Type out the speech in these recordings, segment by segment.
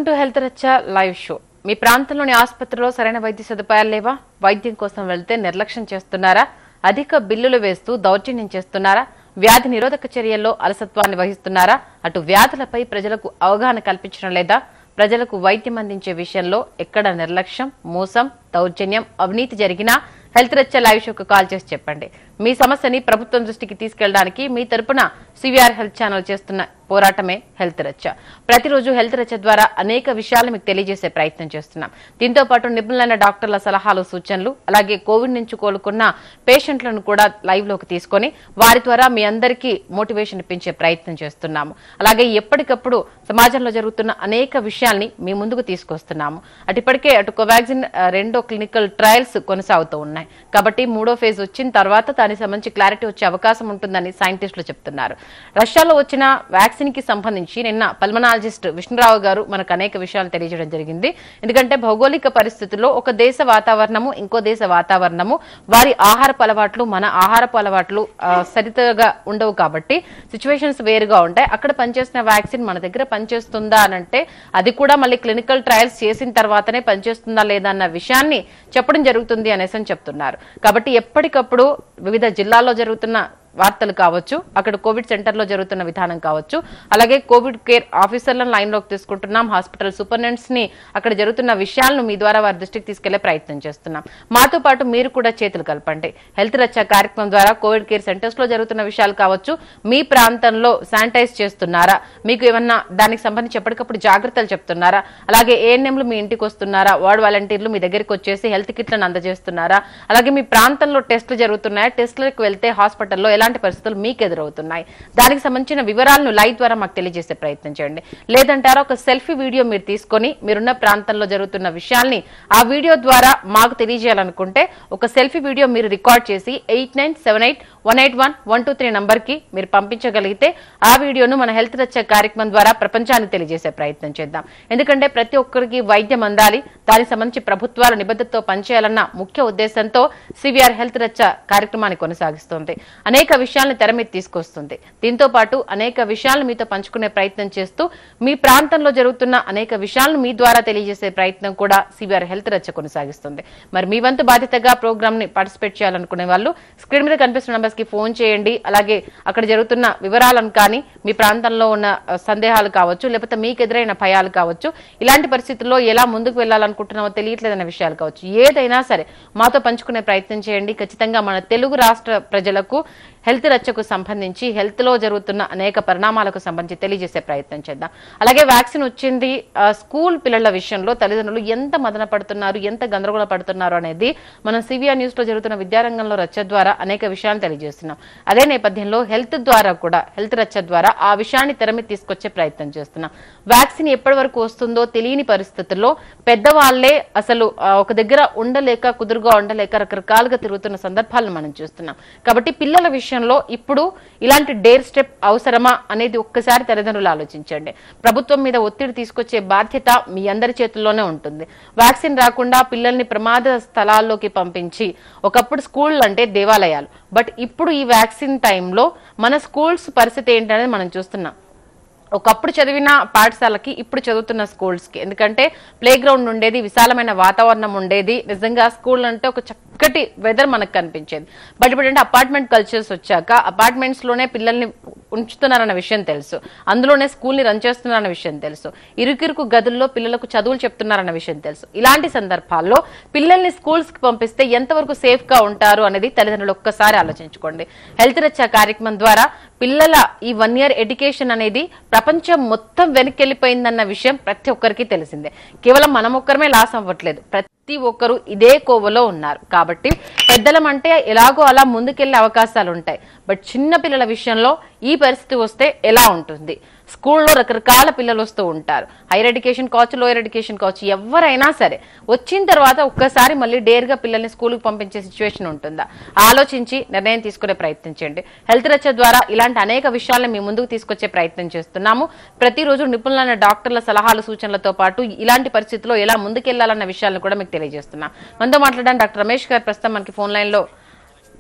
Welcome to health రచ్చ live show మీ ప్రాంతంలోని ఆసుపత్రిలో సరైన వైద్య సదుపాయాలు లేవా వైద్యం కోసం వెళ్తే నిర్లక్ష్యం చేస్తున్నారా అధిక బిల్లులు వేస్తూ దౌర్జన్యం చేస్తున్నారా వ్యాధి నిరోధక చర్యల్లో అలసత్వాన్ని వహిస్తున్నారా అటు వ్యాధులపై ప్రజలకు అవగాహన కల్పించడం లేదా ప్రజలకు వైద్యం అందించే విషయంలో ఎక్కడ నిర్లక్ష్యం మోసం దౌర్జన్యం అవినీతి జరిగినా హెల్త్ రచ్చ లైవ్ షోకు కాల్ చేసి చెప్పండి మీ సమస్యని ప్రభుత్వం దృష్టికి తీసుకెళ్ళడానికి మీ తరపున సివిఆర్ హెల్త్ ఛానల్ చేస్తున్న పోరాటమే హెల్త్ రచ్చ ప్రతిరోజు హెల్త్ రచ్చ ద్వారా అనేక విషయాలు మీకు తెలియజేసే ప్రయత్నం చేస్తున్నాం దీంతో పాటు నిపుణులైన డాక్టర్ల సలహాలు సూచనలు అలాగే కోవిడ్ నుంచి కోలుకున్న పేషెంట్లను కూడా లైవ్ లోకి తీసుకొని వారి ద్వారా మీ అందరికీ మోటివేషన్ ఇప్పించే ప్రయత్నం చేస్తున్నాము అలాగే ఎప్పటికప్పుడు సమాజంలో జరుగుతున్న అనేక విషయాల్ని మీ ముందుకు తీసుకొస్తున్నాము అటు ఇప్పటికే అటు కోవాక్సిన్ ఆ, రెండో క్లినికల్ ట్రయల్స్ కొనసాగుతూ ఉన్నాయి కాబట్టి మూడో ఫేజ్ వచ్చిన తర్వాత దానికి సంబంధించి క్లారిటీ వచ్చే అవకాశం ఉంటుందని సైంటిస్టులు చెప్తున్నారు రష్యాలో వచ్చిన వ్యాక్సిన్ కి సంబంధించి నిన్న పల్మనాలజిస్ట్ విష్ణురావు గారు మనకు అనేక విషయాలు తెలియజేయడం జరిగింది ఎందుకంటే భౌగోళిక పరిస్థితుల్లో ఒక దేశ వాతావరణము ఇంకో దేశ వాతావరణము వారి ఆహారపు అలవాట్లు మన ఆహారపు అలవాట్లు ఆ, సరితగా ఉండవు కాబట్టి సిచ్యువేషన్స్ వేరుగా ఉంటాయి అక్కడ పనిచేసిన వ్యాక్సిన్ మన దగ్గర పనిచేస్తుందా అని అంటే అది కూడా మళ్ళీ క్లినికల్ ట్రయల్స్ చేసిన తర్వాతనే పనిచేస్తుందా లేదా అన్న విషయాన్ని చెప్పడం జరుగుతుంది అనేసి అని చెప్తున్నారు కాబట్టి ఎప్పటికప్పుడు వివిధ జిల్లాల్లో జరుగుతున్న వార్తలు కావచ్చు అక్కడ కోవిడ్ సెంటర్లో జరుగుతున్న విధానం కావచ్చు అలాగే కోవిడ్ కేర్ ఆఫీసర్లను లైన్లోకి తీసుకుంటున్నాం హాస్పిటల్ సూపరింటెండెంట్స్ ని అక్కడ జరుగుతున్న విషయాలను మీ ద్వారా వారి దృష్టికి తీసుకెళ్లే ప్రయత్నం చేస్తున్నాం మాతో పాటు మీరు కూడా చేతులు కలపండి హెల్త్ రచ్చ కార్యక్రమం ద్వారా కోవిడ్ కేర్ సెంటర్స్ లో జరుగుతున్న విషయాలు కావచ్చు మీ ప్రాంతంలో శానిటైజ్ చేస్తున్నారా మీకు ఏమన్నా దానికి సంబంధించి ఎప్పటికప్పుడు జాగ్రత్తలు చెప్తున్నారా అలాగే ఏఎన్ఎంలు మీ ఇంటికి వస్తున్నారా వార్డ్ వాలంటీర్లు మీ దగ్గరికి వచ్చేసి హెల్త్ కిట్లను అందజేస్తున్నారా అలాగే మీ ప్రాంతంలో టెస్టులు జరుగుతున్నాయా టెస్టులకు వెళ్తే హాస్పిటల్లో ఎలాంటి పరిస్థితులు మీకు ఎదురవుతున్నాయి దానికి సంబంధించిన వివరాలను లైవ్ ద్వారా మాకు తెలియజేసే ప్రయత్నం చేయండి లేదంటారా ఒక సెల్ఫీ వీడియో మీరు తీసుకొని మీరున్న ప్రాంతంలో జరుగుతున్న విషయాల్ని ఆ వీడియో ద్వారా మాకు తెలియజేయాలనుకుంటే ఒక సెల్ఫీ వీడియో మీరు రికార్డ్ చేసి eight nine seven eight one eight one one two three నంబర్కి మీరు పంపించగలిగితే ఆ వీడియోను మన హెల్త్ రచ్చ కార్యక్రమం ద్వారా ప్రపంచానికి తెలియజేసే ప్రయత్నం చేద్దాం ఎందుకంటే ప్రతి ఒక్కరికి వైద్యం అందాలి దానికి సంబంధించి ప్రభుత్వాలు నిబద్ధతతో పనిచేయాలన్న ముఖ్య ఉద్దేశంతో సివిఆర్ హెల్త్ రచ్చ కార్యక్రమాన్ని కొనసాగిస్తోంది అనేక విషయాలను తెర మీద తీసుకొస్తుంది దీంతో పాటు అనేక విషయాలను మీతో పంచుకునే ప్రయత్నం చేస్తూ మీ ప్రాంతంలో జరుగుతున్న అనేక విషయాలను మీ ద్వారా తెలియజేసే ప్రయత్నం కూడా సివిఆర్ హెల్త్ రచ్చ కొనసాగిస్తుంది మరి మీ వంతు బాధ్యతగా ప్రోగ్రామ్ ని పార్టిసిపేట్ చేయాలనుకునే వాళ్ళు స్క్రీన్ మీద కనిపిస్తున్న నంబర్స్ కి ఫోన్ చేయండి అలాగే అక్కడ జరుగుతున్న వివరాలను కానీ మీ ప్రాంతంలో ఉన్న ఆ, సందేహాలు కావచ్చు లేకపోతే మీకు ఎదురైన భయాలు కావచ్చు ఇలాంటి పరిస్థితుల్లో ఎలా ముందుకు వెళ్ళాలనుకుంటున్నామో తెలియట్లేదన్న విషయాలు కావచ్చు ఏదైనా సరే మాతో పంచుకునే ప్రయత్నం చేయండి ఖచ్చితంగా మన తెలుగు రాష్ట్ర ప్రజలకు హెల్త్ రచ్చకు సంబంధించి హెల్త్ లో జరుగుతున్న అనేక పరిణామాలకు సంబంధించి తెలియజేసే ప్రయత్నం చేద్దాం అలాగే వ్యాక్సిన్ వచ్చింది ఆ, స్కూల్ పిల్లల విషయంలో తల్లిదండ్రులు ఎంత మదన పడుతున్నారు ఎంత గందరగోళ పడుతున్నారు అనేది మనం సివిఆర్ న్యూస్ లో జరుగుతున్న విద్యారంగంలో రచ్చ ద్వారా అనేక విషయాలు తెలియజేస్తున్నాం అదే నేపథ్యంలో హెల్త్ ద్వారా కూడా హెల్త్ రచ్చ ద్వారా ఆ విషయాన్ని తెర మీద తీసుకొచ్చే ప్రయత్నం చేస్తున్నాం వ్యాక్సిన్ ఎప్పటి వరకు వస్తుందో తెలియని పరిస్థితుల్లో పెద్దవాళ్లే అసలు ఆ, ఒక దగ్గర ఉండలేక కుదురుగా ఉండలేక రకరకాలుగా తిరుగుతున్న సందర్భాలను మనం చూస్తున్నాం కాబట్టి పిల్లల విషయంలో ఇప్పుడు ఇలాంటి డేర్ స్టెప్ అవసరమా అనేది ఒక్కసారి తల్లిదండ్రులు ఆలోచించండి ప్రభుత్వం మీద ఒత్తిడి తీసుకొచ్చే బాధ్యత మీ అందరి చేతుల్లోనే ఉంటుంది వ్యాక్సిన్ రాకుండా పిల్లల్ని ప్రమాద స్థలాల్లోకి పంపించి ఒకప్పుడు స్కూల్ అంటే దేవాలయాలు బట్ ఇప్పుడు ఈ వ్యాక్సిన్ టైంలో మన స్కూల్స్ పరిస్థితి ఏంటనేది మనం చూస్తున్నాం ఒకప్పుడు చదివిన పాఠశాలకి ఇప్పుడు చదువుతున్న స్కూల్స్ కి ఎందుకంటే ప్లే గ్రౌండ్ ఉండేది విశాలమైన వాతావరణం ఉండేది నిజంగా స్కూల్ అంటే ఒక చక్కటి వెదర్ మనకు కనిపించేది బట్ ఇప్పుడు అంటే అపార్ట్మెంట్ కల్చర్స్ వచ్చాక అపార్ట్మెంట్స్ లోనే పిల్లల్ని ఉంచుతున్నారన్న విషయం తెలుసు అందులోనే స్కూల్ ని రన్ చేస్తున్నారన్న విషయం తెలుసు ఇరుకిరుకు గదుల్లో పిల్లలకు చదువులు చెప్తున్నారన్న విషయం తెలుసు ఇలాంటి సందర్భాల్లో పిల్లల్ని స్కూల్స్ కి పంపిస్తే ఎంతవరకు సేఫ్ గా ఉంటారు అనేది తల్లిదండ్రులు ఒక్కసారి ఆలోచించుకోండి హెల్త్ రచ్చ కార్యక్రమం ద్వారా పిల్లల ఈ వన్ ఇయర్ ఎడ్యుకేషన్ అనేది ప్రపంచం మొత్తం వెనక్కి విషయం ప్రతి ఒక్కరికి తెలిసిందే కేవలం మనం ఒక్కరమే లాస్ అవ్వట్లేదు ప్రతి ఒక్కరు ఇదే కోవలో ఉన్నారు కాబట్టి పెద్దలం అంటే ఎలాగో అలా ముందుకెళ్లే అవకాశాలు ఉంటాయి బట్ చిన్న పిల్లల విషయంలో ఈ పరిస్థితి వస్తే ఎలా ఉంటుంది స్కూల్లో రకరకాల పిల్లలు వస్తూ ఉంటారు హైయర్ ఎడ్యుకేషన్ కావచ్చు లోయర్ ఎడ్యుకేషన్ కావచ్చు ఎవరైనా సరే వచ్చిన తర్వాత ఒక్కసారి మళ్ళీ డేర్గా పిల్లల్ని స్కూల్కి పంపించే సిచ్యువేషన్ ఉంటుందా ఆలోచించి నిర్ణయం తీసుకునే ప్రయత్నించండి హెల్త్ రచ్చ ద్వారా ఇలాంటి అనేక విషయాలను మీ ముందుకు తీసుకొచ్చే ప్రయత్నం చేస్తున్నాము ప్రతిరోజు నిపుణులైన డాక్టర్ల సలహాలు సూచనలతో పాటు ఇలాంటి పరిస్థితుల్లో ఎలా ముందుకెళ్లాలన్న విషయాలను కూడా మీకు తెలియజేస్తున్నాం మనతో మాట్లాడడానికి డాక్టర్ రమేష్ గారు ప్రస్తుతం మనకి ఫోన్ లైన్ లో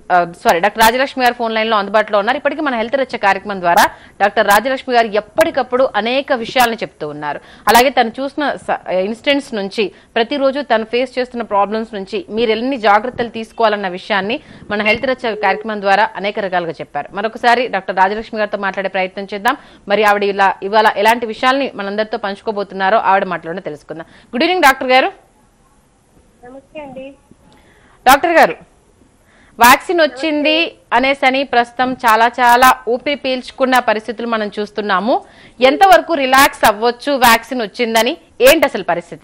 sorry doctor Rajalakshmi garu phone line లో అందుబాటులో ఉన్నారు ఇప్పటికీ మన హెల్త్ రచ్చ కార్యక్రమం ద్వారా డాక్టర్ రాజలక్ష్మి గారు ఎప్పటికప్పుడు అనేక విషయాలను చెప్తూ ఉన్నారు అలాగే తను చూసిన ఇన్సిడెంట్స్ నుంచి ప్రతిరోజు తను ఫేస్ చేస్తున్న ప్రాబ్లమ్స్ నుంచి మీరు ఎన్ని జాగ్రత్తలు తీసుకోవాలన్న విషయాన్ని మన హెల్త్ రచ్చ కార్యక్రమం ద్వారా అనేక రకాలుగా చెప్పారు మరొకసారి డాక్టర్ రాజలక్ష్మి గారితో మాట్లాడే ప్రయత్నం చేద్దాం మరి ఆవిడ ఇలా ఇవాళ ఎలాంటి విషయాల్ని మనందరితో పంచుకోబోతున్నారో ఆవిడ మాటలోనే తెలుసుకుందాం గుడ్ ఈవినింగ్ డాక్టర్ గారు నమస్తే అండి డాక్టర్ గారు వ్యాక్సిన్ వచ్చింది అనేసని ప్రస్తుతం చాలా చాలా ఊపిరి పీల్చుకున్న పరిస్థితులు మనం చూస్తున్నాము ఎంతవరకు రిలాక్స్ అవ్వచ్చు వ్యాక్సిన్ వచ్చిందని ఏంటి అసలు పరిస్థితి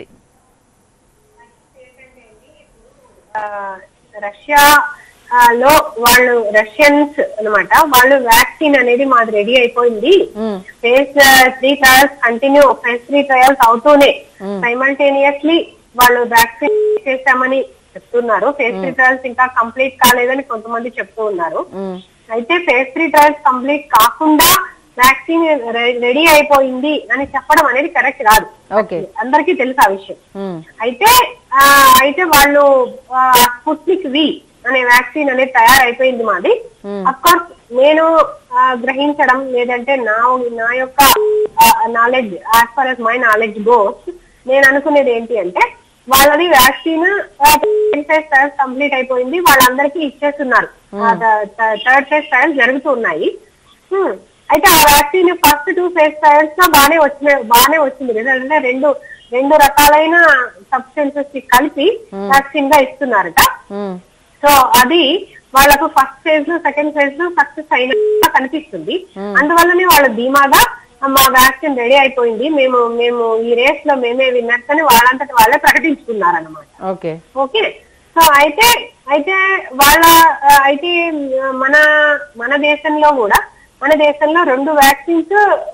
ఆ, రష్యా ఆ, లో వాళ్ళు రష్యన్స్ అన్నమాట వాళ్ళు వ్యాక్సిన్ అనేది మాది రెడీ అయిపోయింది hmm. Phase three trials continue phase three trials అవుతూనే సైమల్టేనియస్లీ వాళ్ళు వ్యాక్సిన్ చేశామని చెప్తున్నారు ఫేజ్ త్రీ ట్రయల్స్ ఇంకా కంప్లీట్ కాలేదని కొంతమంది చెప్తూ ఉన్నారు మ్మ్. అయితే ఫేజ్ త్రీ ట్రయల్స్ కంప్లీట్ కాకుండా వ్యాక్సిన్ రెడీ అయిపోయింది అని చెప్పడం అనేది కరెక్ట్ కాదు ఓకే అందరికీ తెలుసు ఆ విషయం మ్మ్. అయితే ఆ, అయితే వాళ్ళు స్పుట్నిక్ వి అనే వ్యాక్సిన్ అనేది తయారైపోయింది మాది Hmm. అఫ్ కోర్స్ నేను ఆ, గ్రహించడం లేదంటే నా నా యొక్క knowledge as for as my knowledge goes నేను అనుకునేది ఏంటి అంటే వాళ్ళది వ్యాక్సిన్ ఫేజ్ ట్రయల్స్ కంప్లీట్ అయిపోయింది వాళ్ళందరికీ ఇచ్చేస్తున్నారు థర్డ్ ఫేజ్ ట్రయల్స్ జరుగుతూ ఉన్నాయి Hmm. అయితే ఆ vaccine first two phase trials లో బానే వచ్చిన బానే వచ్చింది రిజల్ట్ అంటే రెండు రెండు రకాలైన సబ్స్టెన్సెస్ కలిపి వ్యాక్సిన్ గా ఇస్తున్నారట మ్మ్. సో అది వాళ్ళకు ఫస్ట్ ఫేజ్ లో సెకండ్ ఫేజ్ లో సక్సెస్ అయినట్టుగా కనిపిస్తుంది అందువల్లనే వాళ్ళు ధీమాగా మా వ్యాక్సిన్ రెడీ అయిపోయింది మేము మేము ఈ రేస్ లో మేమే విన్నర్స్ అని వాళ్ళంతటి వాళ్ళే ప్రకటించుకున్నారు అనమాట ఓకే ఓకే సో అయితే అయితే వాళ్ళ ఆ, అయితే ఆ, మన మన దేశంలో కూడా మన దేశంలో రెండు vaccines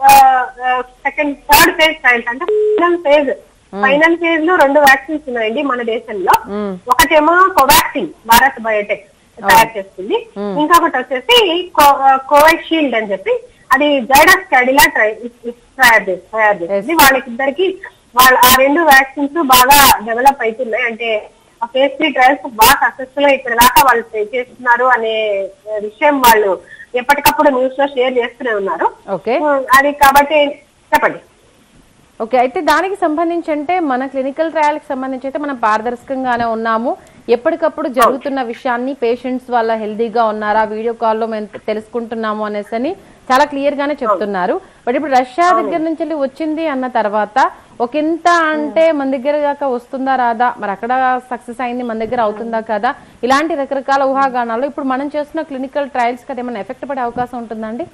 second third phase trials అంటే ఫైనల్ ఫేజ్ ఫైనల్ ఫేజ్ లో రెండు వ్యాక్సిన్స్ ఉన్నాయండి మన దేశంలో మ్మ్. ఒకటేమో కోవాక్సిన్ భారత్ బయోటెక్ తయారు చేస్తుంది ఇంకొకటి వచ్చేసి కోవిషీల్డ్ అని చెప్పి అది జైడస్ క్యాడిలా ట్రై తయారు చేసి తయారు చేస్తుంది వాళ్ళకిద్దరికి వాళ్ళ ఆ రెండు వ్యాక్సిన్స్ బాగా డెవలప్ అవుతున్నాయి అంటే ఆ ఫేజ్ త్రీ ట్రయల్స్ బాగా సక్సెస్ఫుల్ గా ఇక్కడ దాకా వాళ్ళు పే చేస్తున్నారు అనే విషయం వాళ్ళు ఎప్పటికప్పుడు న్యూస్ లో షేర్ చేస్తూనే ఉన్నారు ఓకే ఉమ్, అది కాబట్టి చెప్పండి ఓకే అయితే దానికి సంబంధించి అంటే మన క్లినికల్ ట్రయల్కి సంబంధించి అయితే మనం పారదర్శకంగానే ఉన్నాము ఎప్పటికప్పుడు జరుగుతున్న విషయాన్ని పేషెంట్స్ వాళ్ళ హెల్దీగా ఉన్నారా వీడియో కాల్లో మేము తెలుసుకుంటున్నాము అనేసి అని చాలా క్లియర్ గానే చెప్తున్నారు బట్ ఇప్పుడు రష్యా దగ్గర నుంచి వెళ్ళి వచ్చింది అన్న తర్వాత ఒక ఇంత అంటే మన దగ్గర దాకా వస్తుందా రాదా మరి అక్కడ సక్సెస్ అయింది మన దగ్గర అవుతుందా కదా ఇలాంటి రకరకాల ఊహాగానాలు ఇప్పుడు మనం చేస్తున్న క్లినికల్ ట్రయల్స్ కదా ఏమైనా ఎఫెక్ట్ పడే అవకాశం ఉంటుందండి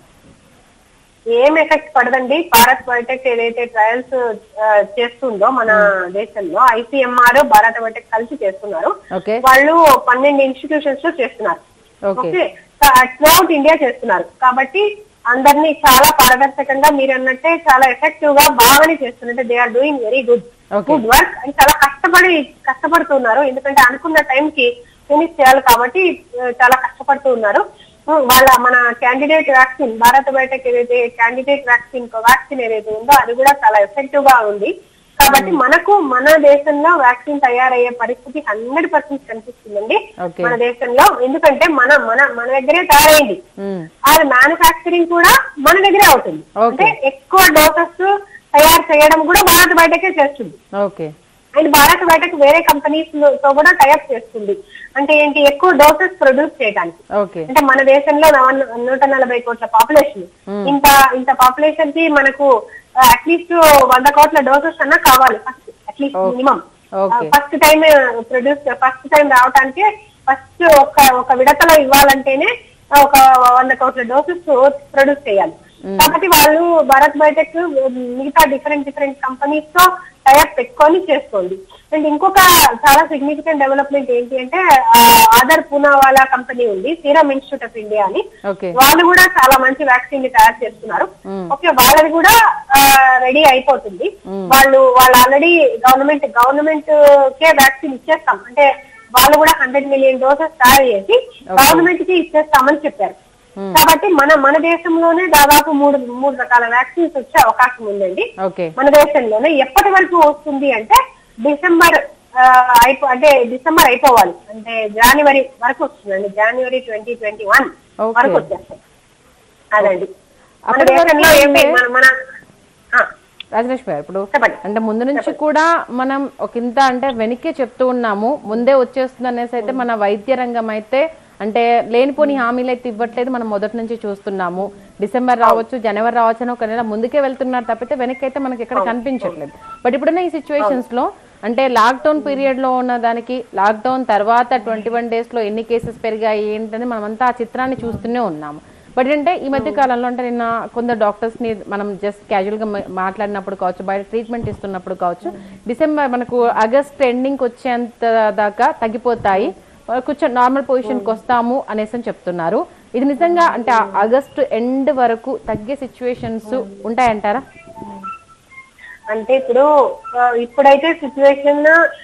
ఏం ఎఫెక్ట్ పడదండి భారత్ బయోటెక్ ఏదైతే ట్రయల్స్ చేస్తుందో మన దేశంలో ఐసీఎంఆర్ భారత్ బయోటెక్ కలిసి చేస్తున్నారు ఓకే వాళ్ళు పన్నెండు ఇన్స్టిట్యూషన్స్ లో చేస్తున్నారు ఓకే ఓకే త్రూఅవుట్ ఇండియా చేస్తున్నారు కాబట్టి అందరినీ చాలా పారదర్శకంగా మీరు అన్నట్టే చాలా ఎఫెక్టివ్ గా బాగానే చేస్తున్నారు they are doing very good okay good work అని చాలా కష్టపడి కష్టపడుతున్నారు ఎందుకంటే అనుకున్న టైం కి ఫినిష్ చేయాలి కాబట్టి ఆ, చాలా కష్టపడుతూ ఉన్నారు ఉమ్, వాళ్ళ మన క్యాండిడేట్ వ్యాక్సిన్ భారత్ బయోటెక్ ఏదైతే క్యాండిడేట్ వ్యాక్సిన్ వ్యాక్సిన్ ఏదైతే ఉందో అది కూడా చాలా ఎఫెక్టివ్ గా ఉంది కాబట్టి మనకు మన దేశంలో వ్యాక్సిన్ తయారయ్యే పరిస్థితి హండ్రెడ్ పర్సెంట్ కనిపిస్తుందండి ఓకే మన దేశంలో ఎందుకంటే మన మన మన దగ్గరే తయారైంది ఉమ్, అది మ్యానుఫాక్చరింగ్ కూడా మన దగ్గరే అవుతుంది Okay. అంటే ఎక్కువ డోసెస్ తయారు చేయడం కూడా భారత్ బయటకే చేస్తుంది ఓకే అండ్ భారత్ బయటకు వేరే కంపెనీస్ తో కూడా టైప్ చేస్తుంది అంటే ఏంటి ఎక్కువ డోసెస్ ప్రొడ్యూస్ చేయడానికి ఓకే అంటే మన దేశంలో నవ- నూట నలభై కోట్ల పాపులేషన్ ఇంత ఇంత పాపులేషన్ కి మనకు అట్లీస్ట్ వంద కోట్ల డోసెస్ అన్నా కావాలి first at least minimum okay first time produce first time రావడానికి ఫస్ట్ ఒక ఒక విడతలో ఇవ్వాలంటేనే ఒక వంద కోట్ల డోసెస్ ప్రొడ్యూస్ చేయాలి కాబట్టి వాళ్ళు భారత్ బయోటెక్ మిగతా డిఫరెంట్ డిఫరెంట్ కంపెనీస్ తో టైప్ పెట్టుకొని చేసుకోండి అండ్ ఇంకొక చాలా సిగ్నిఫికెంట్ డెవలప్మెంట్ ఏంటి అంటే ఆ, ఆదర్ పూనావాలా కంపెనీ ఉంది సీరం ఇన్స్టిట్యూట్ ఆఫ్ ఇండియా అని ఓకే వాళ్ళు కూడా చాలా మంచి వ్యాక్సిన్ ని తయారు చేస్తున్నారు ఓకే వాళ్ళది కూడా రెడీ అయిపోతుంది వాళ్ళు వాళ్ళు ఆల్రెడీ గవర్నమెంట్ గవర్నమెంట్ కే వ్యాక్సిన్ ఇచ్చేస్తాం అంటే వాళ్ళు కూడా హండ్రెడ్ మిలియన్ డోసెస్ తయారు చేసి గవర్నమెంట్ కి ఇచ్చేస్తామని చెప్పారు కాబట్టి మన మన దేశంలోనే దాదాపు మూడు మూడు రకాల వ్యాక్సిన్స్ వచ్చే అవకాశం ఉందండి ఓకే మన దేశంలోనే ఎప్పటి వరకు వస్తుంది అంటే డిసెంబర్ ఆ, అయిపో అంటే డిసెంబర్ అయిపోవాలి అంటే జనవరి వరకు వస్తుందండి జనవరి ట్వంటీ ట్వంటీ వన్ Okay. వరకు వచ్చేస్తాయి అదండి మన అప్పటి వరకు దేశంలో ఏమి ఏంటి? మన మన ఆ, రాజలక్ష్మి గారు ఇప్పుడు చెప్పండి అంటే ముందు నుంచి కూడా మనం ఒక ఇంత అంటే వెనక్కి చెప్తూ ఉన్నాము ముందే వచ్చేస్తుంది అనేసి అయితే మన వైద్య రంగం అయితే అంటే లేనిపోని హామీలు అయితే ఇవ్వట్లేదు మనం మొదటి నుంచి చూస్తున్నాము డిసెంబర్ రావచ్చు జనవరి రావచ్చు అని ఒక నెల ముందుకే వెళ్తున్నారు తప్పితే వెనక్కి అయితే మనకి ఎక్కడ కనిపించట్లేదు బట్ ఇప్పుడున్న ఈ సిచ్యువేషన్స్ లో అంటే లాక్డౌన్ పీరియడ్ లో ఉన్న దానికి లాక్డౌన్ తర్వాత ట్వంటీ వన్ డేస్ లో ఎన్ని కేసెస్ పెరిగాయి ఏంటని మనమంతా ఆ చిత్రాన్ని చూస్తూనే ఉన్నాము బట్ అంటే ఈ మధ్య కాలంలో అంటే నిన్న కొందరు డాక్టర్స్ ని మనం జస్ట్ క్యాజువల్ గా మా- మాట్లాడినప్పుడు కావచ్చు బయట ట్రీట్మెంట్ ఇస్తున్నప్పుడు కావచ్చు డిసెంబర్ మనకు ఆగస్ట్ ఎండింగ్ వచ్చేంత దాకా తగ్గిపోతాయి కొంచెం నార్మల్ పొజిషన్ కి వస్తాము అనేసి అని చెప్తున్నారు ఇది నిజంగా అంటే ఆగస్ట్ ఎండ్ వరకు తగ్గే సిచ్యువేషన్స్ ఉంటాయంటారా అంటే ఇప్పుడు ఆ, ఇప్పుడైతే సిచ్యువేషన్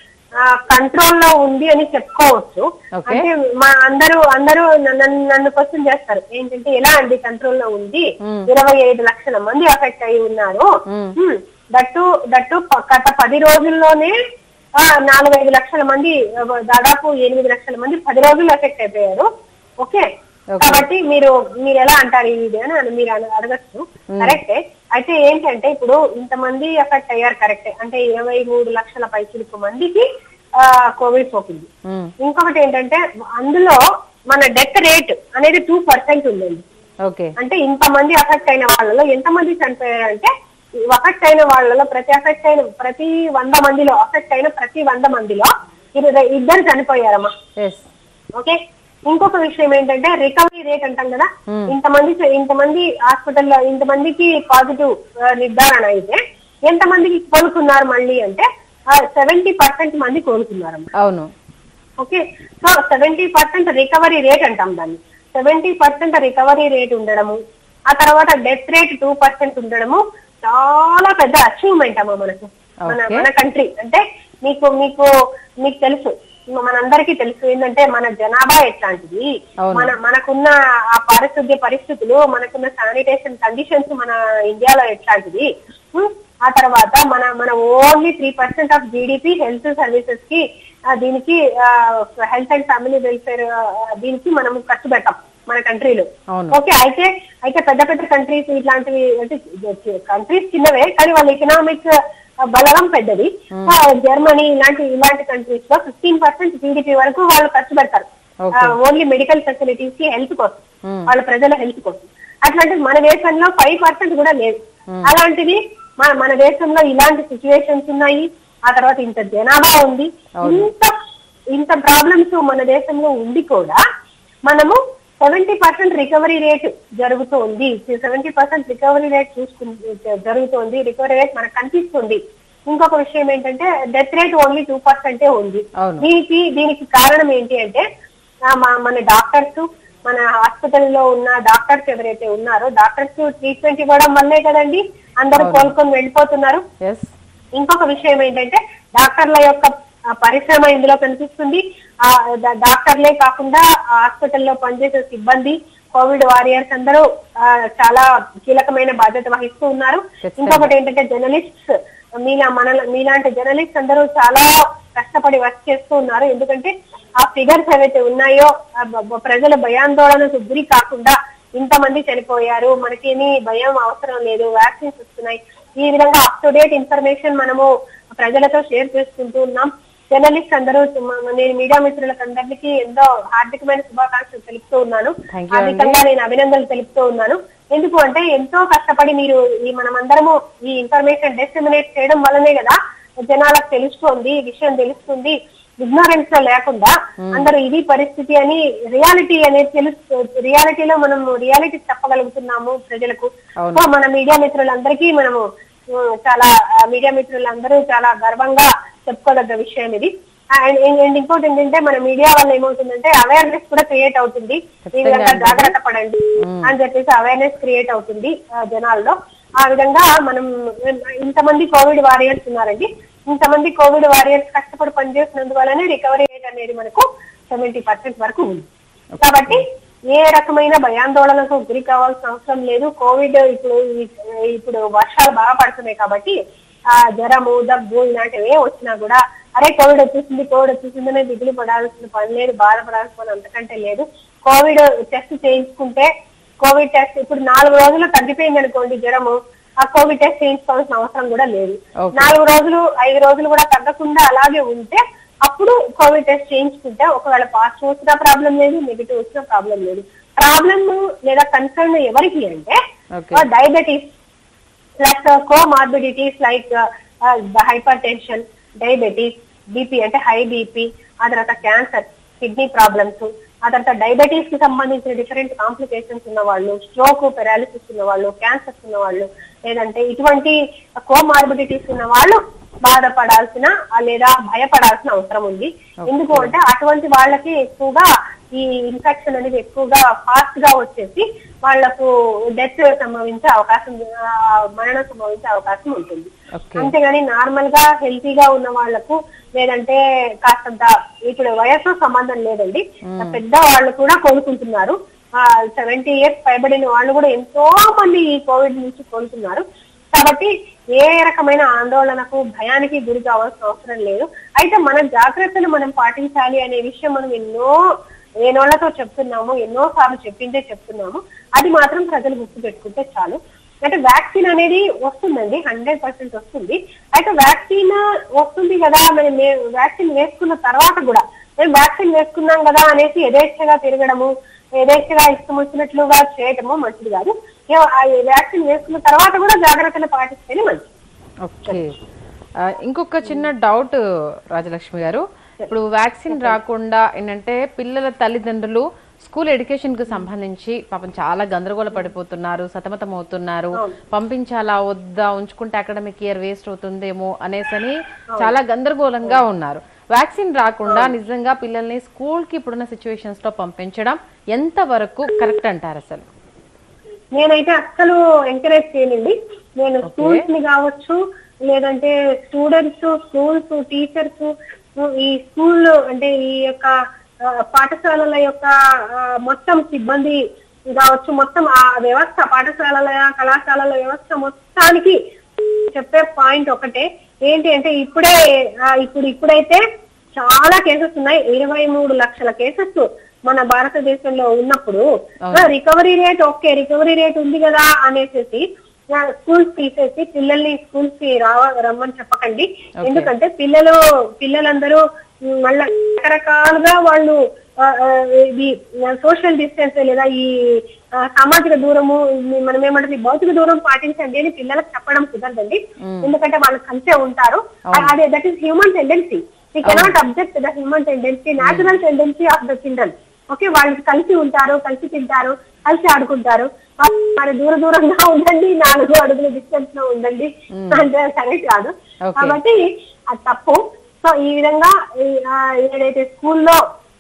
కంట్రోల్ లో ఉంది అని చెప్పుకోవచ్చు Okay. అంటే మా అందరూ అందరూ నన్ను నన్ను క్వశ్చన్ చేస్తారు ఏంటంటే ఎలా అండి కంట్రోల్ లో ఉంది ఇరవై ఐదు లక్షల మంది అఫెక్ట్ అయి ఉన్నారు హ్మ్. దట్టు దట్టు ప- గత పది రోజుల్లోనే ఆ, నాలుగైదు లక్షల మంది ఆ, దాదాపు ఎనిమిది లక్షల మంది పది రోజుల్లో ఎఫెక్ట్ అయిపోయారు ఓకే Okay. కాబట్టి మీరు మీరు ఎలా అంటారు ఇది అని అని మీరు అన- అడగచ్చు కరెక్టే అయితే ఏంటంటే ఇప్పుడు ఇంతమంది ఎఫెక్ట్ అయ్యారు కరెక్టే అంటే ఇరవై మూడు లక్షల పైచిలుకు మందికి ఆ, కోవిడ్ సోకింది మ్మ్. ఇంకొకటి ఏంటంటే అందులో మన డెత్ రేట్ అనేది టూ పర్సెంట్ ఉందండి ఓకే అంటే ఇంతమంది అఫెక్ట్ అయిన వాళ్ళలో ఎంతమంది చనిపోయారంటే అఫెక్ట్ అయిన వాళ్ళలో ప్రతి అఫెక్ట్ అయిన ప్రతి వంద మందిలో అఫెక్ట్ అయిన ప్రతి వంద మందిలో ఇరు- ఇద్దరు చనిపోయారమ్మా ఎస్ ఓకే ఇంకొక విషయం ఏంటంటే రికవరీ రేట్ అంటాం కదా ఇంతమంది ఇంతమంది హాస్పిటల్లో ఇంతమందికి పాజిటివ్ నిర్ధారణ అయితే ఎంతమందికి కోలుకున్నారు మళ్ళీ అంటే సెవెంటీ పర్సెంట్ మంది కోలుకున్నారు అవును okay so seventy percent recovery rate అంటాం దాన్ని సెవెంటీ పర్సెంట్ రికవరీ రేట్ ఉండడము ఆ తర్వాత డెత్ రేట్ టూ పర్సెంట్ ఉండడము చాలా పెద్ద అచీవ్మెంట్ అమ్మా మనకు మన Okay. మన కంట్రీ అంటే మీకు మీకు మీకు తెలుసు మనందరికీ తెలుసు ఏంటంటే మన జనాభా ఎట్లాంటిది అవును. మన మనకున్న ఆ పారిశుద్ధ్య పరిస్థితులు మనకున్న శానిటేషన్ కండిషన్స్ మన ఇండియాలో ఎట్లాంటిది ఉం? ఆ తర్వాత మన మన only three percent of GDP health services కి ఆ, దీనికి హెల్త్ అండ్ ఫ్యామిలీ వెల్ఫేర్ దీనికి మనం ఖర్చు పెట్టాం మన కంట్రీలో అవును. ఓకే అయితే అయితే పెద్ద పెద్ద కంట్రీస్ ఇట్లాంటివి అంటే కంట్రీస్ చిన్నవే కానీ వాళ్ళ ఎకనామిక్ బలగం పెద్దది ఆ, జర్మనీ ఇలాంటి ఇలాంటి కంట్రీస్ లో ఫిఫ్టీన్ పర్సెంట్ జీడిపి వరకు వాళ్ళు ఖర్చు పెడతారు Okay. ఓన్లీ మెడికల్ ఫెసిలిటీస్ కి హెల్త్ కోసం Hmm. వాళ్ళ ప్రజల హెల్త్ కోసం అట్లాంటిది మన దేశంలో ఫైవ్ పర్సెంట్ కూడా లేదు అలాంటిది మన మన దేశంలో ఇలాంటి సిచ్యువేషన్స్ ఉన్నాయి ఆ తర్వాత ఇంత జనాభా ఉంది అవును. ఇంత ఇంత ప్రాబ్లమ్స్ మన దేశంలో ఉండి కూడా మనము సెవెంటీ పర్సెంట్ రికవరీ రేట్ జరుగుతూ ఉంది సెవెంటీ పర్సెంట్ రికవరీ రేట్ చూసుకుంది జరుగుతుంది రికవరీ రేట్ మనకు కనిపిస్తుంది ఇంకొక విషయం ఏంటంటే డెత్ రేట్ ఓన్లీ టూ పర్సెంటే ఉంది అవును. దీనికి దీనికి కారణం ఏంటి అంటే ఆ, మా- మన డాక్టర్స్ మన హాస్పిటల్లో ఉన్న డాక్టర్స్ ఎవరైతే ఉన్నారో డాక్టర్స్ ట్రీట్మెంట్ ఇవ్వడం వల్లే కదండి అందరూ కోలుకొని వెళ్ళిపోతున్నారు ఎస్ ఇంకొక విషయం ఏంటంటే డాక్టర్ల యొక్క ఆ, పరిశ్రమ ఇందులో కనిపిస్తుంది ఆ డా- డాక్టర్లే కాకుండా ఆ హాస్పిటల్లో పనిచేసే సిబ్బంది కోవిడ్ వారియర్స్ అందరూ ఆ, చాలా కీలకమైన బాధ్యత వహిస్తూ ఉన్నారు ఖచ్చితంగా. ఇంకొకటి ఏంటంటే జర్నలిస్ట్స్ మీలా మన మీలాంటి జర్నలిస్ట్ అందరూ చాలా కష్టపడి వర్క్ చేస్తూ ఉన్నారు ఎందుకంటే ఆ ఫిగర్స్ ఏవైతే ఉన్నాయో ఆ బ- బ- ప్రజల భయాందోళనకు గురి కాకుండా ఇంతమంది చనిపోయారు మనకేమీ భయం అవసరం లేదు వ్యాక్సిన్స్ వస్తున్నాయి ఈ విధంగా అప్ టు డేట్ ఇన్ఫర్మేషన్ మనము ప్రజలతో షేర్ చేసుకుంటూ ఉన్నాం జర్నలిస్ట్ అందరూ మ- నేను మీడియా మిత్రులకు అందరికీ ఎంతో హార్దికమైన శుభాకాంక్షలు తెలుపుతూ ఉన్నాను Thank you హార్దికంగా నేను అభినందనలు తెలుపుతూ ఉన్నాను ఎందుకు అంటే ఎంతో కష్టపడి మీరు ఈ మనమందరము ఈ ఇన్ఫర్మేషన్ డిస్ట్రిమినేట్ చేయడం వల్లనే కదా జనాలకు తెలుస్తోంది ఈ విషయం తెలుస్తుంది ఇగ్నోరెన్స్ లో లేకుండా అందరూ ఇది పరిస్థితి అని రియాలిటీ అనేది తెలుసు రియాలిటీలో మనం రియాలిటీ చెప్పగలుగుతున్నాము ప్రజలకు అవును. సో మన మీడియా మిత్రులందరికీ మనము ఉమ్, చాలా ఆ, మీడియా మిత్రులందరూ చాలా గర్వంగా చెప్పుకోదగ్గ విషయం ఇది అండ్ అండ్ ఇంకోటి ఏంటంటే మన మీడియా వల్ల ఏమవుతుందంటే అవేర్నెస్ కూడా క్రియేట్ అవుతుంది ఈ విధంగా ఖచ్చితంగా. జాగ్రత్త పడండి అని చెప్పేసి అవేర్నెస్ క్రియేట్ అవుతుంది ఆ, జనాల్లో ఆ విధంగా మనం ఇంతమంది కోవిడ్ వారియర్స్ ఉన్నారండి ఇంతమంది కోవిడ్ వారియర్స్ కష్టపడి పనిచేసినందువల్లనే రికవరీ రేట్ అనేది మనకు సెవెంటీ పర్సెంట్ వరకు ఉంది కాబట్టి ఏ రకమైన భయాందోళనకు గురి కావాల్సిన అవసరం లేదు కోవిడ్ ఇప్పుడు ఇప్పుడు వర్షాలు బాగా పడుతున్నాయి కాబట్టి ఆ జ్వరము దగ్గు ఇలాంటివి ఏ వచ్చినా కూడా అరే కోవిడ్ వచ్చేసింది కోవిడ్ వచ్చేసింది అనేది దిగులు పడాల్సిన పని లేదు బాధపడాల్సిన పని అంతకంటే లేదు కోవిడ్ టెస్ట్ చేయించుకుంటే కోవిడ్ టెస్ట్ ఇప్పుడు నాలుగు రోజులు తగ్గిపోయింది అనుకోండి జ్వరము ఆ కోవిడ్ టెస్ట్ చేయించుకోవాల్సిన అవసరం కూడా లేదు Okay. నాలుగు రోజులు ఐదు రోజులు కూడా తగ్గకుండా అలాగే ఉంటే అప్పుడు కోవిడ్ టెస్ట్ చేయించుకుంటే ఒకవేళ పాజిటివ్ వచ్చినా ప్రాబ్లం లేదు నెగిటివ్ వచ్చినా ప్రాబ్లం లేదు ప్రాబ్లమ్ లేదా కన్సర్న్ ఎవరికి అంటే Okay. Diabetes plus comorbidities like hypertension diabetes BP అంటే హై బీపీ ఆ తర్వాత క్యాన్సర్ కిడ్నీ ప్రాబ్లమ్స్ ఆ తర్వాత డయాబెటీస్ కి సంబంధించిన డిఫరెంట్ కాంప్లికేషన్స్ ఉన్న వాళ్ళు స్ట్రోక్ పెరాలిసిస్ ఉన్న వాళ్ళు క్యాన్సర్స్ ఉన్న వాళ్ళు లేదంటే ఇటువంటి కోమార్బిడిటీస్ ఉన్న వాళ్ళు బాధపడాల్సిన ఆ లేదా భయపడాల్సిన అవసరం ఉంది ఎందుకు అంటే అటువంటి వాళ్ళకి ఎక్కువగా ఈ ఇన్ఫెక్షన్ అనేది ఎక్కువగా ఫాస్ట్ గా వచ్చేసి వాళ్లకు డెత్ సంభవించే అవకాశం ఆ, మరణం సంభవించే అవకాశం ఉంటుంది ఓకే అంతేగాని నార్మల్ గా హెల్తీగా ఉన్న వాళ్లకు లేదంటే కాస్తంత ఇప్పుడు వయసు సంబంధం లేదండి పెద్ద వాళ్ళు కూడా కోలుకుంటున్నారు సెవెంటీ ఇయర్స్ పైబడిన వాళ్ళు కూడా ఎంతో మంది ఈ కోవిడ్ నుంచి కోలుకున్నారు కాబట్టి ఏ రకమైన ఆందోళనకు భయానికి గురి కావాల్సిన అవసరం లేదు అయితే మన జాగ్రత్తలు మనం పాటించాలి అనే విషయం మనం ఎన్నో ఏనోళ్లతో చెప్తున్నాము ఎన్నో సార్లు చెప్పిందే చెప్తున్నాము అది మాత్రం ప్రజలు గుర్తు పెట్టుకుంటే చాలు అంటే వ్యాక్సిన్ అనేది వస్తుందండి హండ్రెడ్ పర్సెంట్ వస్తుంది అయితే వ్యాక్సిన్ వస్తుంది కదా మరి వ్యాక్సిన్ వేసుకున్న తర్వాత కూడా మేము వ్యాక్సిన్ వేసుకున్నాం కదా అనేసి యథేచ్ఛగా తిరగడము యథేచ్ఛగా ఇష్టం వచ్చినట్లుగా చేయటము మంచిది కాదు ఏ- ఆ వ్యాక్సిన్ వేసుకున్న తర్వాత కూడా జాగ్రత్తలు పాటిస్తేనే మంచిది ఓకే ఆ, ఇంకొక చిన్న డౌట్ రాజలక్ష్మి గారు ఇప్పుడు వ్యాక్సిన్ రాకుండా ఏంటంటే పిల్లల తల్లిదండ్రులు స్కూల్ ఎడ్యుకేషన్ కు సంబంధించి పాపం చాలా గందరగోళ పడిపోతున్నారు సతమతం అవుతున్నారు పంపించాలా వద్దా ఉంచుకుంటే అకాడమిక్ ఇయర్ వేస్ట్ అవుతుందేమో అనేసని చాలా గందరగోళంగా ఉన్నారు వ్యాక్సిన్ రాకుండా నిజంగా పిల్లల్ని స్కూల్ కి ఇప్పుడున్న సిచ్యువేషన్స్ లో పంపించడం ఎంత వరకు కరెక్ట్ అంటారు అసలు నేనైతే అస్సలు ఎంకరేజ్ చేయనండి నేను స్కూల్స్ ని కావచ్చు లేదంటే స్టూడెంట్స్ స్కూల్స్ టీచర్స్ ఈ స్కూల్ అంటే ఈ యొక్క ఆ, పాఠశాలల యొక్క ఆ, మొత్తం సిబ్బంది కావచ్చు మొత్తం ఆ వ్యవస్థ పాఠశాలల కళాశాలల వ్యవస్థ మొత్తానికి చెప్పే పాయింట్ ఒకటే ఏంటి అంటే ఇప్పుడే ఆ, ఇప్పుడు ఇప్పుడైతే చాలా కేసెస్ ఉన్నాయి ఇరవై మూడు లక్షల కేసెస్ మన భారతదేశంలో ఉన్నప్పుడు recovery rate okay recovery rate ఉంది కదా అనేసి స్కూల్స్ తీసేసి పిల్లల్ని స్కూల్స్ కి రావ రమ్మని చెప్పకండి ఎందుకంటే పిల్లలు పిల్లలందరూ ఉమ్, మళ్ళా రకరకాలుగా వాళ్ళు ఆ, ఆ, ఇది సోషల్ డిస్టెన్స్ లేదా ఈ ఆ, సామాజిక దూరము ఇది మనం ఏమంటారు ఈ భౌతిక దూరం పాటించండి అని పిల్లలకు చెప్పడం కుదరదండి ఎందుకంటే వాళ్ళు కలిసే ఉంటారు అదే that is human tendency we cannot object the human tendency natural tendency of the children okay వాళ్ళు కలిసి ఉంటారు కలిసి తింటారు కలిసి ఆడుకుంటారు మరి దూర దూరంగా ఉండండి నాలుగు అడుగుల డిస్టెన్స్ లో ఉండండి అంటే సరే కాదు Okay. కాబట్టి అది తప్పు సో ఈ విధంగా ఈ, ఆ, ఏదైతే స్కూల్లో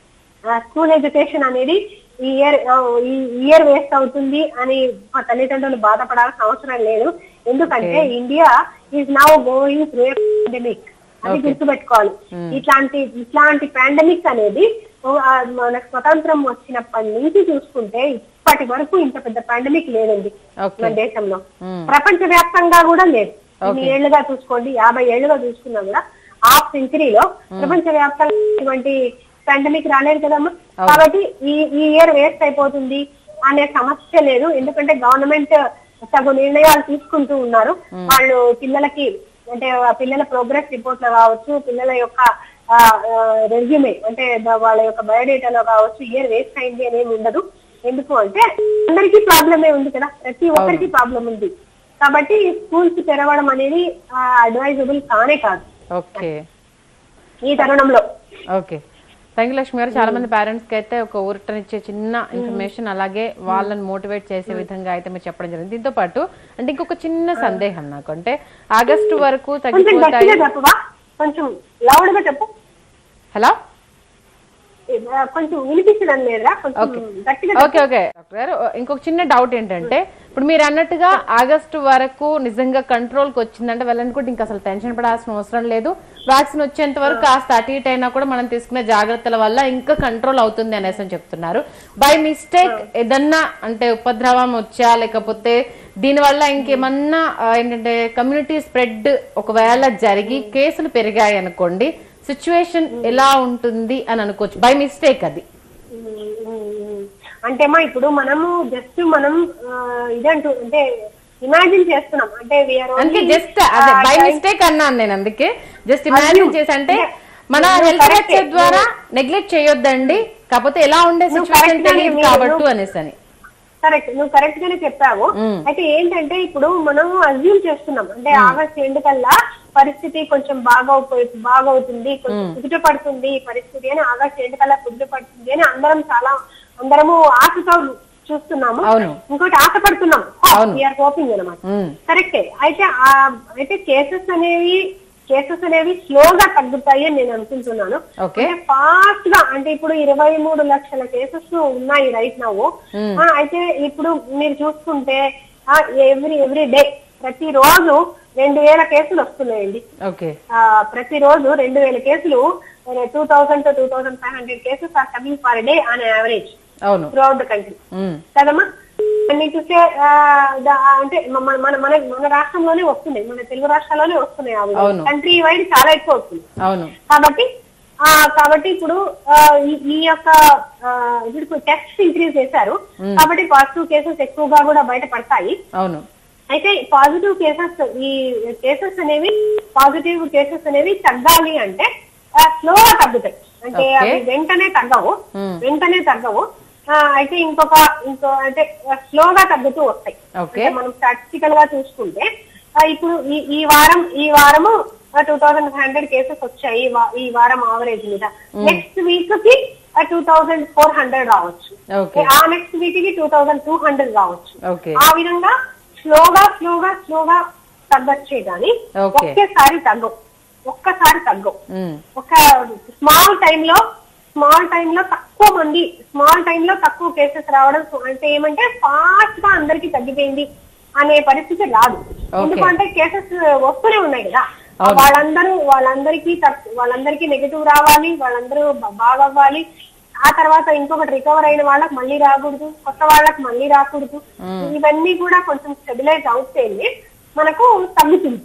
స్కూల్ ఎడ్యుకేషన్ అనేది ఈ ఇయర్ ఈ ఇయర్ వేస్ట్ అవుతుంది అని మా తల్లిదండ్రులు బాధపడాల్సిన అవసరం లేదు ఎందుకంటే India is now going through pandemic అది గుర్తుపెట్టుకోవాలి ఇట్లాంటి ఇట్లాంటి పాండమిక్ అనేది ఓ, ఆ, మన స్వతంత్రం వచ్చినప్పటి నుంచి చూసుకుంటే ఇప్పటి వరకు ఇంత పెద్ద పాండమిక్ లేదండి Okay. మన దేశంలో ప్రపంచ వ్యాప్తంగా కూడా లేదు ఇన్ని ఏళ్లుగా చూసుకోండి యాభై ఏళ్లుగా చూసుకున్నా కూడా హాఫ్ సెంచరీలో ప్రపంచ వ్యాప్తంగా ఇటువంటి పాండమిక్ రాలేదు కదమ్మా కాబట్టి ఈ ఈ ఇయర్ వేస్ట్ అయిపోతుంది అనే సమస్య లేదు ఎందుకంటే గవర్నమెంట్ తగు నిర్ణయాలు తీసుకుంటూ ఉన్నారు వాళ్ళు పిల్లలకి అంటే ఆ పిల్లల ప్రోగ్రెస్ రిపోర్ట్ లో కావచ్చు పిల్లల యొక్క రెజ్యూమే అంటే ద- వాళ్ళ యొక్క బయోడేటాలో కావచ్చు ఇయర్ వేస్ట్ అయింది అనేది ఉండదు ఎందుకు అంటే అందరికీ ప్రాబ్లమే ఉంది కదా ప్రతి ఒక్కరికి ప్రాబ్లం ఉంది కాబట్టి స్కూల్స్ తెరవడం అనేది అడ్వైజబుల్ కానే కాదు ఓకే ఈ తరుణంలో ఓకే థ్యాంక్ యూ లక్ష్మి గారు చాలా మంది పేరెంట్స్ కి అయితే ఒక ఊరటనిచ్చే చిన్న ఇన్ఫర్మేషన్ అలాగే వాళ్ళని మోటివేట్ చేసే విధంగా అయితే మీరు చెప్పడం జరిగింది దీంతో పాటు అంటే ఇంకొక చిన్న సందేహం నాకు అంటే ఆగస్టు వరకు కొంచెం తగ్గిపోతాయి గట్టిగా చెప్పవా కొంచెం లౌడ్ గా చెప్పు హలో ఆ, కొంచెం వినిపించడం లేదా కొంచెం గట్టిగా ఓకే ఓకే డాక్టర్ గారు ఇంకొక చిన్న డౌట్ ఏంటంటే ఇప్పుడు మీరు అన్నట్టుగా ఆగస్టు వరకు నిజంగా కంట్రోల్ కి వచ్చిందంటే వెళ్ళనుకుంటే ఇంకా అసలు టెన్షన్ పడాల్సిన అవసరం లేదు వ్యాక్సిన్ వచ్చేంత వరకు కాస్త అటు ఇటు అయినా కూడా మనం తీసుకునే జాగ్రత్తల వల్ల ఇంకా కంట్రోల్ అవుతుంది అనేసి అని చెప్తున్నారు బై మిస్టేక్ ఏదన్నా అంటే ఉపద్రవం వచ్చా లేకపోతే దీనివల్ల ఇంకేమన్నా ఆ, ఏంటంటే కమ్యూనిటీ స్ప్రెడ్ ఒకవేళ జరిగి కేసులు పెరిగాయి అనుకోండి సిచ్యువేషన్ ఎలా ఉంటుంది అని అనుకోవచ్చు బై మిస్టేక్ అది అంటేమా ఇప్పుడు మనము జస్ట్ మనం ఆ, ఇదంటూ అంటే ఇమాజిన్ చేస్తున్నాం అంటే we are అందుకే only, జస్ట్ అదే ఆ, బై trying- మిస్టేక్ అన్నాను నేను అందుకే జస్ట్ ఇమాజిన్ చేసి అంటే మన నువ్వు హెల్త్ correct. లెక్చర్ ద్వారా నెగ్లెక్ట్ చేయొద్దండి కాకపోతే ఎలా ఉండే నువ్వు సిచ్యువేషన్ correct గానే తెలియదు మీరు- కాబట్టి అనేసి అని కరెక్ట్ నువ్వు కరెక్ట్ గానే చెప్పావు మ్మ్. అయితే ఏంటంటే ఇప్పుడు మనం అజ్యూమ్ చేస్తున్నాం అంటే ఆగస్ట్ ఎండ్ కల్లా పరిస్థితి కొంచెం బాగా బాగవుతుంది కొంచెం కుదుట పడుతుంది ఈ పరిస్థితి అని ఆగస్ట్ ఎండ్ కల్లా కుదుట పడుతుంది అని అందరం చాలా అందరము ఆశతో చూస్తున్నాము అవును. ఇంకోటి ఆశపడుతున్నాం అవును. వీఆర్ హోపింగ్ అనమాట మ్మ్. కరెక్టే అయితే ఆ అయితే కేసెస్ అనేవి కేసెస్ అనేవి స్లోగా తగ్గుతాయి అని నేను అనుకుంటున్నాను ఓకే. అంటే ఫాస్ట్ గా అంటే ఇప్పుడు ఇరవై మూడు లక్షల కేసెస్ ఉన్నాయి రైట్ నవ్వు అయితే ఇప్పుడు మీరు చూసుకుంటే ఎవ్రీ ఎవ్రీ డే ప్రతిరోజు రెండు వేల కేసులు వస్తున్నాయండి ఓకే ఆ, ప్రతిరోజు రెండు వేల కేసులు two thousand to two thousand five hundred cases are coming per day on average అవును త్రూఅవుట్ ద కంట్రీ ఉమ్, కదమ్మా అన్ని చూసే ఆ, ద- అంటే మన మన మన మన రాష్ట్రంలోనే వస్తున్నాయి మన తెలుగు రాష్ట్రాల్లోనే వస్తున్నాయి అవును. అవి కంట్రీ వైడ్ చాలా ఎక్కువ వస్తుంది అవును కాబట్టి ఆ కాబట్టి ఇప్పుడు ఆ, ఈ- ఈ యొక్క ఆ, ఇప్పుడు టెస్ట్ ఇంక్రీజ్ చేశారు కాబట్టి పాజిటివ్ కేసెస్ ఎక్కువగా కూడా బయట పడతాయి అవును అయితే పాజిటివ్ కేసెస్ ఈ కేసెస్ అనేవి పాజిటివ్ కేసెస్ అనేవి తగ్గాలి అంటే స్లోగా తగ్గుతాయి అంటే Okay. అవి వెంటనే తగ్గవు Hmm. వెంటనే తగ్గవు ఆ, అయితే ఇంకొక ఇంకో అంటే స్లోగా తగ్గుతూ వస్తాయి Okay. అంటే మనం స్టాటిస్టికల్ గా చూసుకుంటే ఆ, ఇప్పుడు ఈ ఈ వారం ఈ వారము two thousand five hundred cases వచ్చాయి ఈ వా- ఈ వారం ఆవరేజ్ మీద నెక్స్ట్ వీక్ కి టూ థౌసండ్ ఫోర్ హండ్రెడ్ రావచ్చు ఓకే ఆ నెక్స్ట్ వీక్ కి టూ థౌసండ్ టూ హండ్రెడ్ రావచ్చు ఓకే ఆ విధంగా స్లోగా స్లోగా స్లోగా తగ్గొచ్చే గాని Okay. ఒకేసారి తగ్గవు ఒక్కసారి తగ్గవు ఉమ్, ఒక స్మాల్ టైంలో స్మాల్ టైంలో తక్కువ మంది స్మాల్ టైంలో తక్కువ కేసెస్ రావడం అంటే ఏమంటే ఫాస్ట్ గా అందరికి తగ్గిపోయింది అనే పరిస్థితి రాదు ఎందుకంటే కేసెస్ వస్తూనే ఉన్నాయి కదా అవును. వాళ్ళందరూ వాళ్ళందరికీ తక్- వాళ్ళందరికీ నెగిటివ్ రావాలి వాళ్ళందరూ బ- బాగా అవ్వాలి ఆ తర్వాత ఇంకొకటి రికవర్ అయిన వాళ్ళకి మళ్ళీ రాకూడదు కొత్త వాళ్ళకి మళ్ళీ రాకూడదు ఇవన్నీ కూడా కొంచెం స్టెబిలైజ్ అవుతేనే మనకు తగ్గుతుంది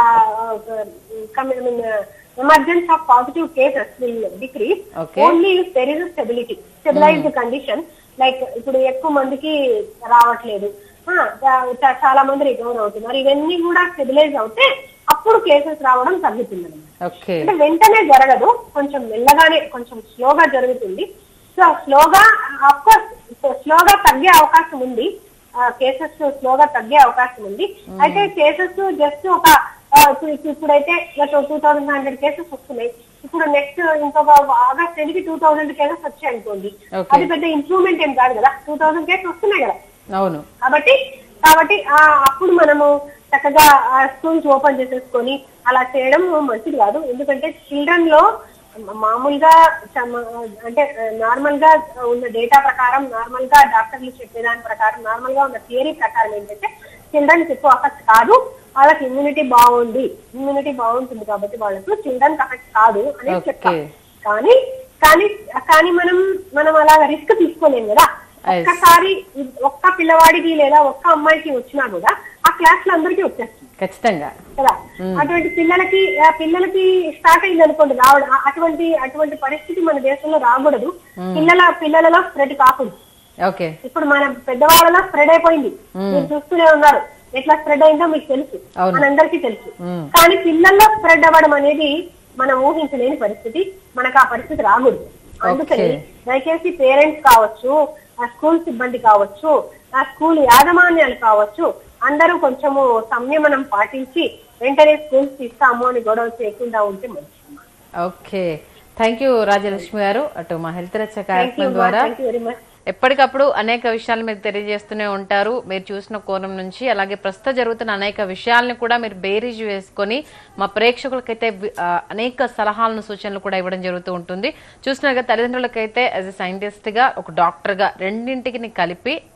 emergence of positive cases will decrease Okay. Only if there is stability stabilized condition like ఇప్పుడు ఎక్కువ మందికి రావట్లేదు ఆ, చా- చాలా మంది రికవర్ అవుతున్నారు ఇవన్నీ కూడా స్టెబిలైజ్ అవుతే అప్పుడు కేసెస్ రావడం తగ్గుతుంది అన్నమాట. ఓకే అంటే వెంటనే జరగదు కొంచెం మెల్లగానే కొంచెం స్లోగా జరుగుతుంది సో స్లోగా అఫ్కోర్స్ స్లోగా తగ్గే అవకాశం ఉంది కేసెస్ స్లోగా తగ్గే అవకాశం ఉంది అయితే కేసెస్ జస్ట్ ఒక ఆ, ఇప్పుడు ఇప్పుడు- ఇప్పుడైతే టూ థౌసండ్ హండ్రెడ్ కేసెస్ వస్తున్నాయి ఇప్పుడు నెక్స్ట్ ఇంకొక ఆగస్ట్ ఎండ్కి టూ థౌసండ్ కేసెస్ వచ్చాయి అనుకోండి Okay. అది పెద్ద ఇంప్రూవ్మెంట్ ఏం కాదు కదా టూ థౌసండ్ కేసెస్ వస్తున్నాయి కదా అవును కాబట్టి కాబట్టి ఆ అప్పుడు మనము చక్కగా స్కూల్స్ ఓపెన్ చేసేసుకొని అలా చేయడం మంచిది కాదు ఎందుకంటే చిల్డ్రన్ లో మామూలుగా చమ- అంటే నార్మల్ గా ఉన్న డేటా ప్రకారం నార్మల్ గా డాక్టర్లు చెప్పేదాని ప్రకారం నార్మల్ గా ఉన్న థియరీ ప్రకారం ఏంటంటే చిల్డ్రన్ ఎక్కువ అఫెక్ట్ కాదు వాళ్ళకి ఇమ్యూనిటీ బాగుంది ఇమ్యూనిటీ బాగుంటుంది కాబట్టి వాళ్ళకు చిల్డ్రన్ అఫెక్ట్ కాదు అనేది Okay. చెప్తాం కానీ కానీ కానీ మనం మనం అలాగా రిస్క్ తీసుకోలేం కదా Yes. ఒక్కసారి ఒక్క పిల్లవాడికి లేదా ఒక్క అమ్మాయికి వచ్చినా కూడా ఆ క్లాస్ లో అందరికీ వచ్చేస్తుంది ఖచ్చితంగా కదా అటువంటి పిల్లలకి ఆ పిల్లలకి స్టార్ట్ అయింది అనుకోండి రావడం ఆ- అటువంటి అటువంటి పరిస్థితి మన దేశంలో రాకూడదు పిల్లల పిల్లలలో స్ప్రెడ్ కాకూడదు ఓకే ఇప్పుడు మన పెద్దవాళ్ళలో స్ప్రెడ్ అయిపోయింది మీరు చూస్తూనే ఉన్నారు ఎట్లా స్ప్రెడ్ అయిందో మీకు తెలుసు అవును. మనందరికీ తెలుసు మ్మ్. కానీ పిల్లల్లో స్ప్రెడ్ అవ్వడం అనేది మనం ఊహించలేని పరిస్థితి మనకు ఆ పరిస్థితి రాకూడదు అందుకని Okay. దయచేసి పేరెంట్స్ కావచ్చు ఆ స్కూల్ సిబ్బంది కావచ్చు ఆ స్కూల్ యాజమాన్యాలు కావచ్చు అందరూ కొంచెము సంయమనం పాటించి వెంటనే స్కూల్స్ ఇస్తాము అని గొడవ చేయకుండా ఉంటే మంచిది ఓకే థ్యాంక్ యూ రాజలక్ష్మి గారు అటు మా హెల్త్ రచ్చ థ్యాంక్ యూ కార్యక్రమం ద్వారా థ్యాంక్ యూ వెరీ మచ్ ఎప్పటికప్పుడు అనేక విషయాలు మీరు తెలియజేస్తూనే ఉంటారు మీరు చూసిన కోణం నుంచి అలాగే ప్రస్తుతం జరుగుతున్న అనేక విషయాలను కూడా మీరు బేరీజ్ వేసుకొని మా ప్రేక్షకులకైతే వి- ఆ, అనేక సలహాలను సూచనలు కూడా ఇవ్వడం జరుగుతూ ఉంటుంది చూసినాక తల్లిదండ్రులకైతే యాజ్ ఎ సైంటిస్ట్ గా ఒక డాక్టర్ గా రెండింటికి కలిపి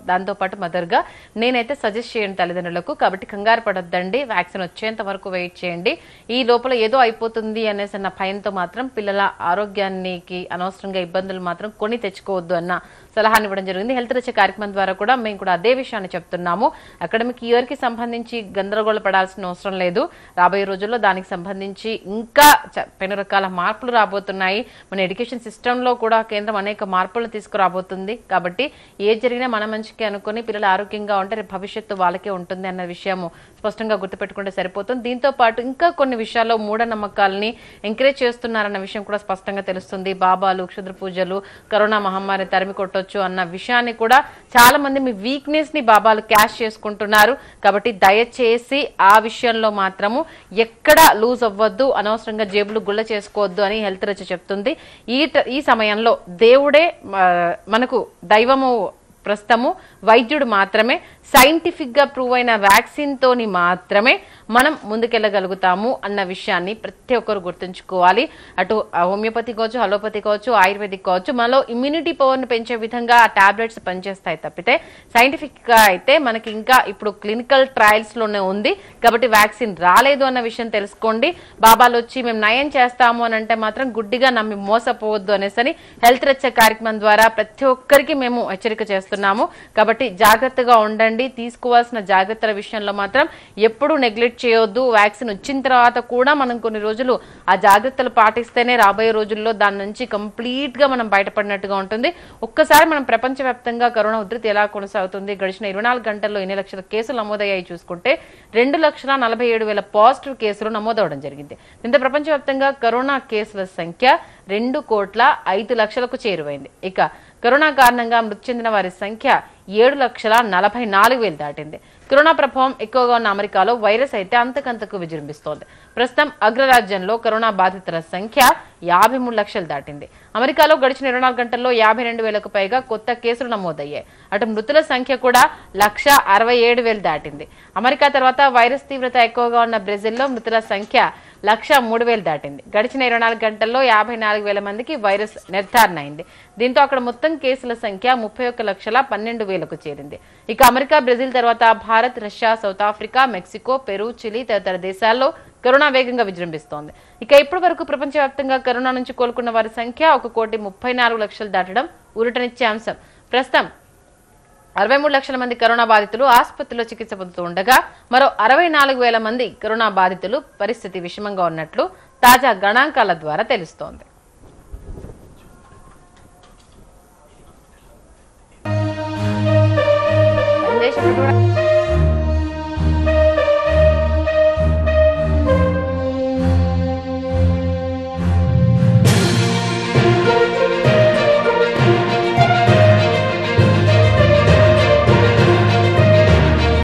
దాంతోపాటు మదర్గా నేనైతే సజెస్ట్ చేయండి తల్లిదండ్రులకు కాబట్టి కంగారు పడొద్దండి వ్యాక్సిన్ వచ్చేంత వరకు వెయిట్ చేయండి ఈ లోపల ఏదో అయిపోతుంది అనేసి అన్న భయంతో మాత్రం పిల్లల ఆరోగ్యానికి అనవసరంగా ఇబ్బందులు మాత్రం కొని తెచ్చుకోవద్దు అన్న సలహాని ఇవ్వడం జరిగింది హెల్త్ రచ కార్యక్రమం ద్వారా కూడా మేము కూడా అదే విషయాన్ని చెప్తున్నాము అకాడమిక్ ఇయర్ కి సంబంధించి గందరగోళ పడాల్సిన అవసరం లేదు రాబోయే రోజుల్లో దానికి సంబంధించి ఇంకా చ- పెను రకాల మార్పులు రాబోతున్నాయి మన ఎడ్యుకేషన్ సిస్టమ్ లో కూడా కేంద్రం అనేక మార్పులు తీసుకురాబోతుంది కాబట్టి ఏది జరిగినా మన మంచికి అనుకుని పిల్లలు ఆరోగ్యంగా ఉంటే రేపు భవిష్యత్తు వాళ్ళకే ఉంటుంది అన్న విషయము స్పష్టంగా గుర్తుపెట్టుకుంటే సరిపోతుంది దీంతో పాటు ఇంకా కొన్ని విషయాల్లో మూఢనమ్మకాలని ఎంకరేజ్ చేస్తున్నారన్న విషయం కూడా స్పష్టంగా తెలుస్తుంది బాబాలు క్షుద్ర పూజలు కరోనా మహమ్మారి తరిమి కొట్టొచ్చు అన్న విషయాన్ని కూడా చాలా మంది మీ వీక్నెస్ ని బాబాలు క్యాష్ చేసుకుంటున్నారు కాబట్టి దయచేసి ఆ విషయంలో మాత్రము ఎక్కడ లూజ్ అవ్వద్దు అనవసరంగా జేబులు గుళ్ళ చేసుకోవద్దు అని హెల్త్ రచ చెప్తుంది ఈ ట- ఈ సమయంలో దేవుడే ఆ, మనకు దైవము ప్రస్తుతము వైద్యుడు మాత్రమే సైంటిఫిక్ గా ప్రూవ్ అయిన వ్యాక్సిన్ తోని మాత్రమే మనం ముందుకెళ్ళగలుగుతాము అన్న విషయాన్ని ప్రతి ఒక్కరు గుర్తుంచుకోవాలి అటు హోమియోపతి కావచ్చు అలోపతి కావచ్చు ఆయుర్వేదిక్ కావచ్చు మనలో ఇమ్యూనిటీ పవర్ ని పెంచే విధంగా ఆ టాబ్లెట్స్ పనిచేస్తాయి తప్పితే సైంటిఫిక్ గా అయితే మనకి ఇంకా ఇప్పుడు క్లినికల్ ట్రయల్స్ లోనే ఉంది కాబట్టి వ్యాక్సిన్ రాలేదు అన్న విషయం తెలుసుకోండి బాబాలు వచ్చి మేము నయం చేస్తాము అని అంటే మాత్రం గుడ్డిగా నమ్మి మోసపోవద్దు అనేసని హెల్త్ రచ్చ కార్యక్రమం ద్వారా ప్రతి ఒక్కరికి మేము హెచ్చరిక చేస్తున్నాము కాబట్టి జాగ్రత్తగా ఉండండి తీసుకోవాల్సిన జాగ్రత్తల విషయంలో మాత్రం ఎప్పుడూ నెగ్లెక్ట్ చేయొద్దు వ్యాక్సిన్ వచ్చిన తర్వాత కూడా మనం కొన్ని రోజులు ఆ జాగ్రత్తలు పాటిస్తేనే రాబోయే రోజుల్లో దాని నుంచి కంప్లీట్ గా మనం బయటపడినట్టుగా ఉంటుంది ఒక్కసారి మనం ప్రపంచవ్యాప్తంగా కరోనా ఉధృతి ఎలా కొనసాగుతుంది గడిచిన ఇరవై నాలుగు గంటల్లో ఎన్ని లక్షల కేసులు నమోదయ్యాయి చూసుకుంటే రెండు లక్షల నలభై ఏడు వేల పాజిటివ్ కేసులు నమోదవడం జరిగింది దీంతో ప్రపంచవ్యాప్తంగా కరోనా కేసుల సంఖ్య రెండు కోట్ల ఐదు లక్షలకు చేరువైంది ఇక కరోనా కారణంగా మృతి చెందిన వారి సంఖ్య ఏడు లక్షల నలభై నాలుగు వేలు దాటింది కరోనా ప్రభావం ఎక్కువగా ఉన్న అమెరికాలో వైరస్ అయితే అంతకంతకు విజృంభిస్తోంది ప్రస్తుతం అగ్రరాజ్యంలో కరోనా బాధితుల సంఖ్య యాభై మూడు లక్షలు దాటింది అమెరికాలో గడిచిన ఇరవై నాలుగు గంటల్లో యాభై రెండు వేలకు పైగా కొత్త కేసులు నమోదయ్యాయి అటు మృతుల సంఖ్య కూడా లక్ష అరవై ఏడు వేలు దాటింది అమెరికా తర్వాత వైరస్ తీవ్రత ఎక్కువగా ఉన్న బ్రెజిల్లో మృతుల సంఖ్య లక్ష మూడు వేలు దాటింది గడిచిన ఇరవై నాలుగు గంటల్లో యాభై నాలుగు వేల మందికి వైరస్ నిర్ధారణ అయింది దీంతో అక్కడ మొత్తం కేసుల సంఖ్య ముప్పై ఒక్క లక్షల పన్నెండు వేలకు చేరింది ఇక అమెరికా బ్రెజిల్ తర్వాత Bharat Russia South Africa Mexico Peru Chile తదితర దేశాల్లో కరోనా వేగంగా విజృంభిస్తోంది ఇక ఇప్పటి వరకు ప్రపంచవ్యాప్తంగా కరోనా నుంచి కోలుకున్న వారి సంఖ్య ఒక కోటి ముప్పై నాలుగు లక్షలు దాటడం ఊరటనిచ్చే అంశం ప్రస్తుతం అరవై మూడు లక్షల మంది కరోనా బాధితులు ఆసుపత్రిలో చికిత్స పొందుతూ ఉండగా మరో అరవై నాలుగు వేల మంది కరోనా బాధితులు పరిస్థితి విషమంగా ఉన్నట్లు తాజా గణాంకాల ద్వారా తెలుస్తోంది